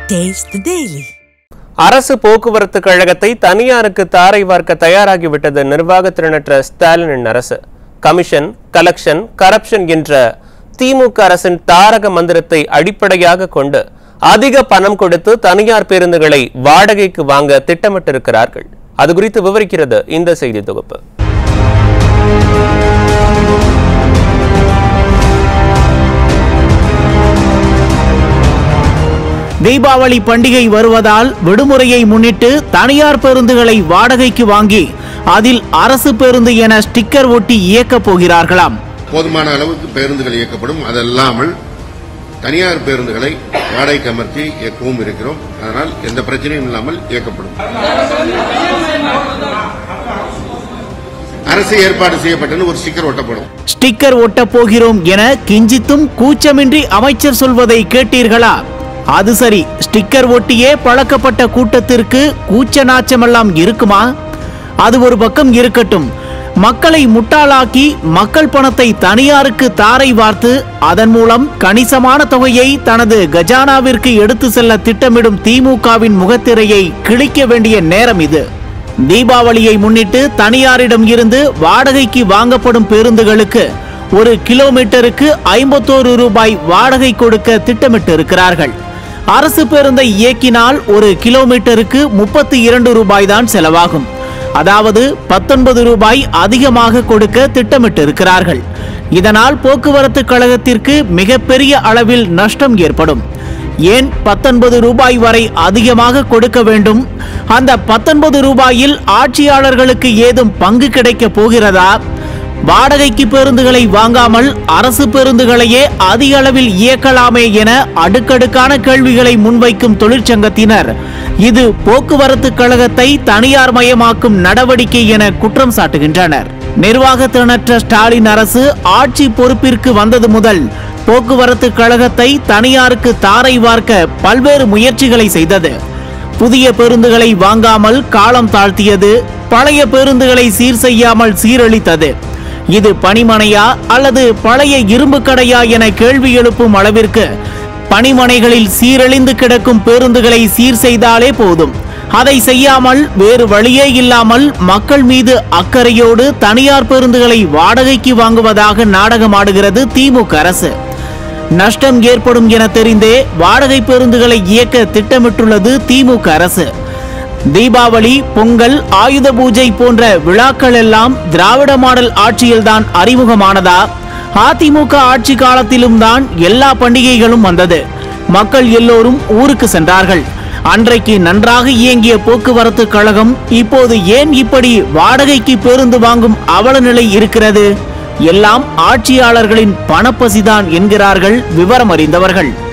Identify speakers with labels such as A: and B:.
A: Taste the Daily.
B: அரசு போக்குவரத்து கழகத்தை தனியாருக்கு தாரை வார்க்க தயாராகிவிட்டது நிர்வாகத்திறனற்ற ஸ்டாலினின் அரசு கமிஷன் கலெக்ஷன் கரப்ஷன் என்ற திமுக அரசின் தாரக மந்திரத்தை அடிப்படையாக கொண்டு அதிக பணம் கொடுத்து தனியார் பேருந்துகளை வாடகைக்கு வாங்க திட்டமிட்டிருக்கிறார்கள் அது குறித்து விவரிக்கிறது இந்த செய்தி தொகுப்பு
C: தீபாவளி பண்டிகை வருவதால் விடுமுறையை முன்னிட்டு தனியார் பேருந்துகளை வாடகைக்கு வாங்கி அதில் அரசு பேருந்து என ஸ்டிக்கர் ஒட்டி இயக்கப் போகிறார்களாம்
D: போதுமான அளவுக்கு பேருந்துகள் இயக்கப்படும் அதல்லாமல் தனியார் பேருந்துகளை வாடகைக்கு அமர்த்தி இயக்கவும் இருக்கிறோம் அதனால் எந்த பிரச்சனையும் இல்லாமல் இயக்கப்படும் அரசு ஏற்பாடு செய்யப்பட்டன்னு ஒரு ஸ்டிக்கர் ஒட்டப்படும்
C: ஸ்டிக்கர் ஒட்டப் போகிறோம் என கிஞ்சித்தும் கூச்சமின்றி அமைச்சர் சொல்வதை கேட்டீர்களா அது சரி ஸ்டிக்கர் ஒட்டியே பழக்கப்பட்ட கூட்டத்திற்கு கூச்ச நாச்சமெல்லாம் இருக்குமா அது ஒரு பக்கம் இருக்கட்டும் மக்களை முட்டாளாக்கி மக்கள் பணத்தை தனியாருக்கு தாரை வார்த்து அதன் மூலம் கணிசமான தொகையை தனது கஜானாவிற்கு எடுத்து செல்ல திட்டமிடும் திமுகவின் முகத்திரையை கிழிக்க வேண்டிய நேரம் இது தீபாவளியை முன்னிட்டு தனியாரிடம் இருந்து வாடகைக்கு வாங்கப்படும் பேருந்துகளுக்கு ஒரு கிலோமீட்டருக்கு ஐம்பத்தோரு ரூபாய் வாடகை கொடுக்க திட்டமிட்டு இருக்கிறார்கள் அரசு பேருந்தை இயக்கினால் ஒரு கிலோமீட்டருக்கு முப்பத்தி இரண்டு ரூபாய் தான் செலவாகும் அதாவது பத்தொன்பது ரூபாய் அதிகமாக கொடுக்க திட்டமிட்டு இருக்கிறார்கள் இதனால் போக்குவரத்து கழகத்திற்கு மிகப்பெரிய அளவில் நஷ்டம் ஏற்படும் ஏன் பத்தொன்பது ரூபாய் வரை அதிகமாக கொடுக்க வேண்டும் அந்த பத்தொன்பது ரூபாயில் ஆட்சியாளர்களுக்கு ஏதும் பங்கு கிடைக்கப் போகிறதா வாடகைக்கு பேருந்துகளை வாங்காமல் அரசு பேருந்துகளையே அதிக அளவில் இயக்கலாமே என அடுக்கடுக்கான கேள்விகளை முன்வைக்கும் தொழிற்சங்கத்தினர் இது போக்குவரத்து கழகத்தை தனியார் மயமாக்கும் நடவடிக்கை என குற்றம் சாட்டுகின்றனர் நிர்வாகத்திறனற்ற ஸ்டாலின் அரசு ஆட்சி பொறுப்பிற்கு வந்தது முதல் போக்குவரத்து கழகத்தை தனியாருக்கு தாரை வார்க்க பல்வேறு முயற்சிகளை செய்தது புதிய பேருந்துகளை வாங்காமல் காலம் தாழ்த்தியது பழைய பேருந்துகளை சீர் செய்யாமல் சீரழித்தது இது பணிமனையா அல்லது பழைய இரும்பு கடையா என கேள்வி எழுப்பும் அளவிற்கு பணிமனைகளில் சீரழிந்து கிடக்கும் பேருந்துகளை சீர் செய்தாலே போதும் அதை செய்யாமல் வேறு வழியே இல்லாமல் மக்கள் மீது அக்கறையோடு தனியார் பேருந்துகளை வாடகைக்கு வாங்குவதாக நாடகமாடுகிறது திமுக அரசு நஷ்டம் ஏற்படும் என தெரிந்தே வாடகை பேருந்துகளை இயக்க திட்டமிட்டுள்ளது திமுக அரசு தீபாவளி பொங்கல் ஆயுத பூஜை போன்ற விழாக்கள் எல்லாம் திராவிட மாடல் ஆட்சியில்தான் அறிமுகமானதா அதிமுக ஆட்சி காலத்திலும் தான் எல்லா பண்டிகைகளும் வந்தது மக்கள் எல்லோரும் ஊருக்கு சென்றார்கள் அன்றைக்கு நன்றாக இயங்கிய போக்குவரத்து கழகம் இப்போது ஏன் இப்படி வாடகைக்கு பேருந்து வாங்கும் அவல நிலை இருக்கிறது எல்லாம் ஆட்சியாளர்களின் பணப்பசிதான் என்கிறார்கள் விவரம் அறிந்தவர்கள்